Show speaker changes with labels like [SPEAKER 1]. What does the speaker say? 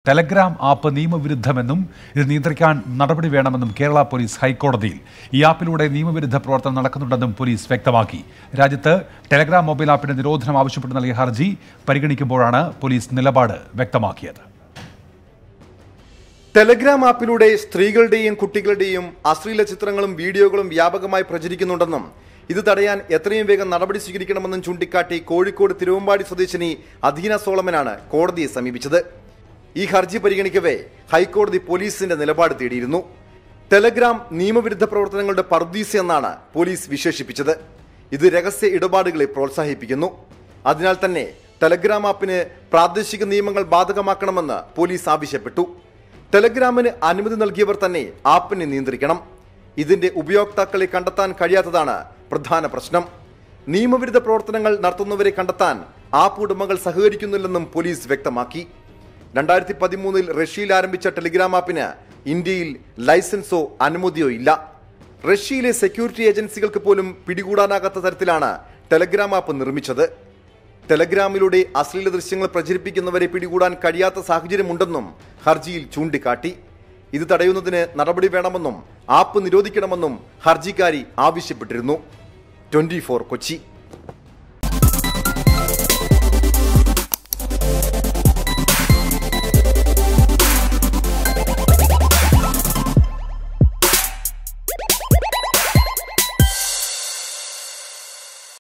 [SPEAKER 1] Telegram app നിയമവിരുദ്ധമെന്നും ഇത് നിയന്ത്രിക്കാൻ നടപടി വേണമെന്നും കേരള പോലീസ് ഹൈക്കോടതിയിൽ ഈ ആപ്പിലൂടെ നിയമവിരുദ്ധ പ്രവർത്തനം നടക്കുന്നുണ്ടെന്നും പോലീസ് വ്യക്തമാക്കി രാജ്യത്ത് ടെലഗ്രാം മൊബൈൽ ആപ്പിന്റെ നിരോധനം ആവശ്യപ്പെട്ട് നൽകിയ ഹർജി പരിഗണിക്കുമ്പോഴാണ് പോലീസ് നിലപാട് വ്യക്തമാക്കിയത്
[SPEAKER 2] ടെലഗ്രാം ആപ്പിലൂടെ സ്ത്രീകളുടെയും കുട്ടികളുടെയും അശ്ലീല ചിത്രങ്ങളും വീഡിയോകളും വ്യാപകമായി പ്രചരിക്കുന്നുണ്ടെന്നും ഇത് തടയാൻ എത്രയും വേഗം നടപടി സ്വീകരിക്കണമെന്നും ചൂണ്ടിക്കാട്ടി കോഴിക്കോട് തിരുവമ്പാടി സ്വദേശിനി അധീന സോളമനാണ് കോടതിയെ സമീപിച്ചത് ഈ ഹർജി പരിഗണിക്കവേ ഹൈക്കോടതി പോലീസിന്റെ നിലപാട് തേടിയിരുന്നു ടെലഗ്രാം നിയമവിരുദ്ധ പ്രവർത്തനങ്ങളുടെ പർദീസ് എന്നാണ് പോലീസ് വിശേഷിപ്പിച്ചത് ഇത് രഹസ്യ ഇടപാടുകളെ പ്രോത്സാഹിപ്പിക്കുന്നു അതിനാൽ തന്നെ ടെലഗ്രാം ആപ്പിന് പ്രാദേശിക നിയമങ്ങൾ ബാധകമാക്കണമെന്ന് പോലീസ് ആവശ്യപ്പെട്ടു ടെലഗ്രാമിന് അനുമതി നൽകിയവർ തന്നെ ആപ്പിനെ നിയന്ത്രിക്കണം ഇതിന്റെ ഉപയോക്താക്കളെ കണ്ടെത്താൻ കഴിയാത്തതാണ് പ്രധാന പ്രശ്നം നിയമവിരുദ്ധ പ്രവർത്തനങ്ങൾ നടത്തുന്നവരെ കണ്ടെത്താൻ ആപ്പ് ഉടമകൾ സഹകരിക്കുന്നില്ലെന്നും പോലീസ് വ്യക്തമാക്കി രണ്ടായിരത്തി പതിമൂന്നിൽ റഷ്യയിൽ ആരംഭിച്ച ടെലിഗ്രാം ആപ്പിന് ഇന്ത്യയിൽ ലൈസൻസോ അനുമതിയോ ഇല്ല റഷ്യയിലെ സെക്യൂരിറ്റി ഏജൻസികൾക്ക് പോലും പിടികൂടാനാകാത്ത തരത്തിലാണ് ടെലഗ്രാം ആപ്പ് നിർമ്മിച്ചത് ടെലഗ്രാമിലൂടെ അശ്ലീല ദൃശ്യങ്ങൾ പ്രചരിപ്പിക്കുന്നവരെ പിടികൂടാൻ കഴിയാത്ത സാഹചര്യമുണ്ടെന്നും ഹർജിയിൽ ചൂണ്ടിക്കാട്ടി ഇത് തടയുന്നതിന് നടപടി വേണമെന്നും ആപ്പ് നിരോധിക്കണമെന്നും ഹർജിക്കാരി ആവശ്യപ്പെട്ടിരുന്നു ട്വന്റി കൊച്ചി